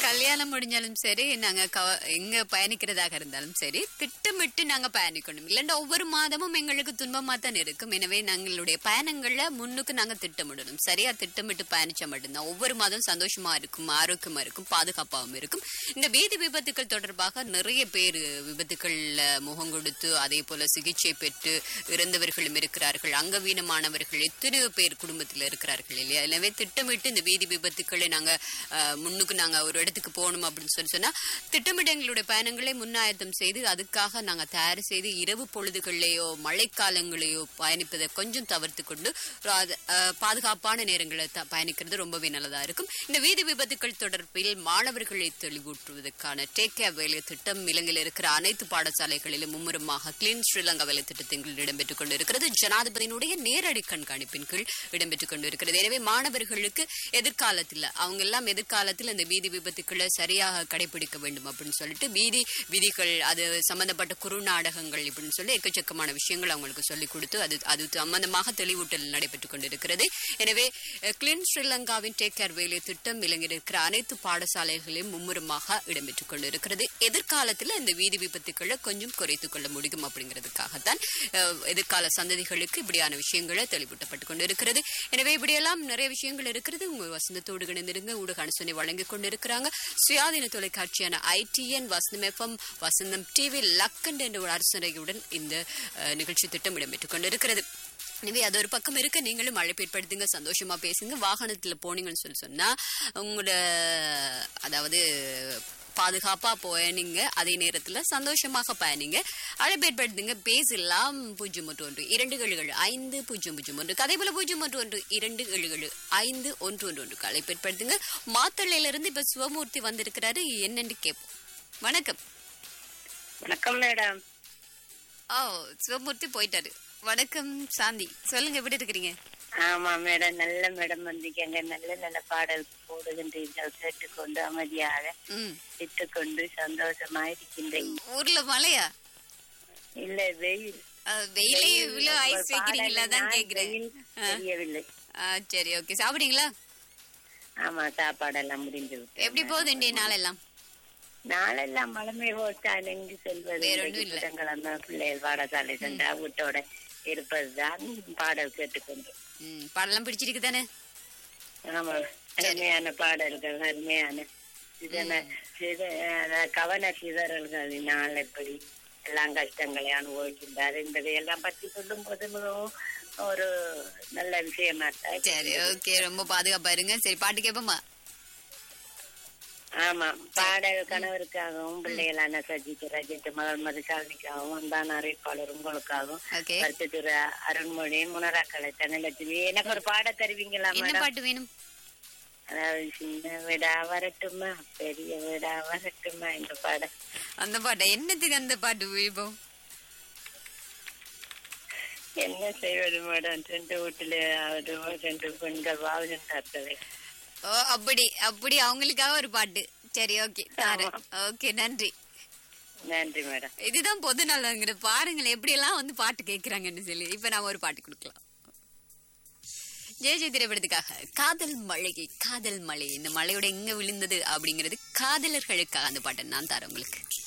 கல்யாணம் முடிஞ்சாலும் சரி நாங்க கவ- எங்க பயணிக்கிறதாக இருந்தாலும் சரி திட்டமிட்டு நாங்க பயணிக்கணும் இல்லைன்னா ஒவ்வொரு மாதமும் எங்களுக்கு துன்பமா தான் இருக்கும் எனவே நாங்களுடைய பயணங்கள்ல முன்னுக்கு நாங்க திட்டமிடணும் சரியா திட்டமிட்டு பயணிச்சா மட்டும்தான் ஒவ்வொரு மாதம் சந்தோஷமா இருக்கும் ஆரோக்கியமா இருக்கும் பாதுகாப்பாகவும் இருக்கும் இந்த வீதி விபத்துக்கள் தொடர்பாக நிறைய பேர் விபத்துக்கள்ல முகம் கொடுத்து அதே போல சிகிச்சை பெற்று இறந்தவர்களும் இருக்கிறார்கள் அங்கவீனமானவர்கள் எத்தனையோ பேர் குடும்பத்தில் இருக்கிறார்கள் இல்லையா எனவே திட்டமிட்டு இந்த வீதி விபத்துக்களை நாங்க அஹ், முன்னுக்கு நாங்க ஒரு இடத்துக்கு போகணும் அப்படின்னு சொல்லி சொன்னா திட்டமிட்டு எங்களுடைய பயணங்களை முன்னாயத்தம் செய்து அதுக்காக நாங்க தயார் செய்து இரவு பொழுதுகள்லயோ மழைக்காலங்களையோ பயணிப்பதை கொஞ்சம் தவிர்த்து கொண்டு ஒரு அது- அஹ், பாதுகாப்பான நேரங்களை த- பயணிக்கிறது ரொம்பவே நல்லதா இருக்கும் இந்த வீதி விபத்துக்கள் தொடர்பில் மாணவர்களை தெளிவூட்டுவதற்கான டேக் கேர் வேலை திட்டம் இலங்கையில் இருக்கிற அனைத்து பாடசாலைகளிலும் மும்முரமாக கிளீன் ஸ்ரீலங்கா வேலை திட்டத்தின் கீழ் இடம்பெற்றுக் கொண்டிருக்கிறது ஜனாதிபதியினுடைய நேரடி கண்காணிப்பின் கீழ் இடம்பெற்றுக் கொண்டிருக்கிறது எனவே மாணவர்களுக்கு எதிர்காலத்தில் அவங்க எல்லாம் எதிர்காலத்தில் இந்த வீதி விபத்துக்களை சரியாக கடைபிடிக்க வேண்டும் அப்படின்னு சொல்லிட்டு வீதி விதிகள் அது சம்பந்தப்பட்ட குறுநாடகங்கள் இப்படின்னு சொல்லி எக்கச்சக்கமான விஷயங்கள் அவங்களுக்கு சொல்லிக் கொடுத்து அது அது சம்பந்தமாக தெளிவூட்டல் நடைபெற்றுக் கொண்டிருக்கிறது எனவே கிளீன் ஸ்ரீலங்காவின் டேக் கேர் வேலை திட்டம் இலங்கையில் இருக்கிற அனைத்து பாடசாலைகளிலும் மும்முரமாக இடம்பெற்றுக் கொண்டிருக்கிறது எதிர்காலத்தில் இந்த வீதி விபத்துக்களை கொஞ்சம் குறைத்துக் கொள்ள முடியும் அப்படிங்கிறதுக்காகத்தான் அஹ், எதிர்கால சந்ததிகளுக்கு இப்படியான விஷயங்களை தெளிவூட்டப்பட்டுக் கொண்டிருக்கிறது எனவே இப்படியெல்லாம் நிறைய விஷயங்கள் இருக்கிறது உங்க வசந்தத்தோடு இணைந்திருங்க ஊடக அனுசனை வழங்கிக் கொண்டிருக்கிறாங்க சுயாதீன தொலைக்காட்சியான ITN Vasantham FM Vasantham TV லக்கண்ட் என்ற ஒரு அரசனையுடன் இந்த அஹ், நிகழ்ச்சி திட்டம் இடம்பெற்றுக் கொண்டிருக்கிறது எனவே அது ஒரு பக்கம் இருக்க நீங்களும் அழைப்பு ஏற்படுத்துங்க சந்தோஷமா பேசுங்க வாகனத்துல போனீங்கன்னு சொல்லி சொன்னா உங்களோட அதாவது பாதுகாப்பா பயணிங்க அதே நேரத்துல சந்தோஷமாக பயணிங்க அழைப்பு ஏற்படுத்துங்க பேசலாம் பூஜ்ஜியம் ஒன்று ஒன்று இரண்டு ஏழுகள் ஐந்து பூஜ்ஜியம் பூஜ்ஜியம் ஒன்று அதே போல பூஜ்ஜியம் ஒன்று ஒன்று இரண்டு ஏழுகள் ஐந்து ஒன்று ஒன்று ஒன்றுக்கு அழைப்பு ஏற்படுத்துங்க மாத்தளையில இருந்து இப்ப சிவமூர்த்தி வந்திருக்கிறாரு என்னன்னு கேட்போம் வணக்கம் வணக்கம் மேடம் ஓ சிவமூர்த்தி போயிட்டாரு வணக்கம் சாந்தி சொல்லுங்க எப்படி இருக்கிறீங்க ஆமா மேடம் நல்ல மேடம் வந்திருக்கீங்க நல்ல நல்ல பாடல் போடுகின்றீர்கள் கேட்டுக்கொண்டு அமைதியாக ம் விட்டுக்கொண்டு சந்தோஷமா இருக்கின்றேன் ஊர்ல மழையா இல்ல வெயில் அஹ், வெயிலே இவ்வளவு உங்கள் ஐஸ் வைக்கிறீங்களா தான் பாடலினால் கேக்குறேன் வெயில் ஆ. தெரியவில்லை ஆ, சரி ஓகே சாப்பிடுறீங்களா ஆமா சாப்பாடெல்லாம் முடிஞ்சு விட்டது. எப்படி போகுது இன்றைய நாளெல்லாம் நாளெல்லாம் மழமை போட்டால் எங்கு செல்வது வேற ஒண்ணும் இல்ல. புதன்கிழமை பிள்ளைகள் பாடசாலை சென்றா வீட்டோட இருப்பதுதான் பாடல் கேட்டுக்கொண்டு ம் பாடலாம் பிடிச்சிருக்கு தானே ஆமா அருமையான பாடல்கள் அருமையான இதன சித- அஹ் கவன சிதறல்களினால் எப்படி எல்லாம் கஷ்டங்களை அனுபவிக்கின்றார் என்பதையெல்லாம் பற்றி சொல்லும் போது மிகவும் ஒரு நல்ல விஷயமா தான் சரி ஓகே ரொம்ப பாதுகாப்பா இருங்க சரி பாட்டு கேட்போமா ஆமா பாடல் கணவருக்காகவும் பிள்ளைகளான சஜித் ரஜித் மகள் மதுசாலிக்காகவும் தான் அறிவிப்பாளர் உங்களுக்காகவும் ஓகே கருத்துத்துறை அருண்மொழி முனராக்களை தனலட்சுமி எனக்கு ஒரு பாட தருவீங்களா என்ன மேடம் பாட்டு வேணும் அதாவது சின்ன விடா வரட்டுமா பெரிய விடா வரட்டுமா இந்த பாடம் அந்த பாட்டா என்னத்துக்கு அந்த பாட்டு விழுப்போம் என்ன செய்வது மேடம் ரெண்டு வீட்டுல ஒரு ரெண்டு பெண்கள் வாழ்கின்றார்களே ஓ அப்படி அப்படி அவங்களுக்காக ஒரு பாட்டு சரி ஓகே தரேன் ஓகே நன்றி நன்றி மேடம் இதுதான் பொது நலங்கிற பாருங்களேன் எப்படி எல்லாம் வந்து பாட்டு கேக்குறாங்கன்னு சொல்லி இப்ப நாம ஒரு பாட்டு கொடுக்கலாம் ஜெய ஜெய திரைப்படத்துக்காக காதல் மழையை காதல் மழை இந்த மழையோட எங்க விழுந்தது அப்படிங்கிறது காதலர்களுக்காக அந்த பாட்டை நான் தரேன் உங்களுக்கு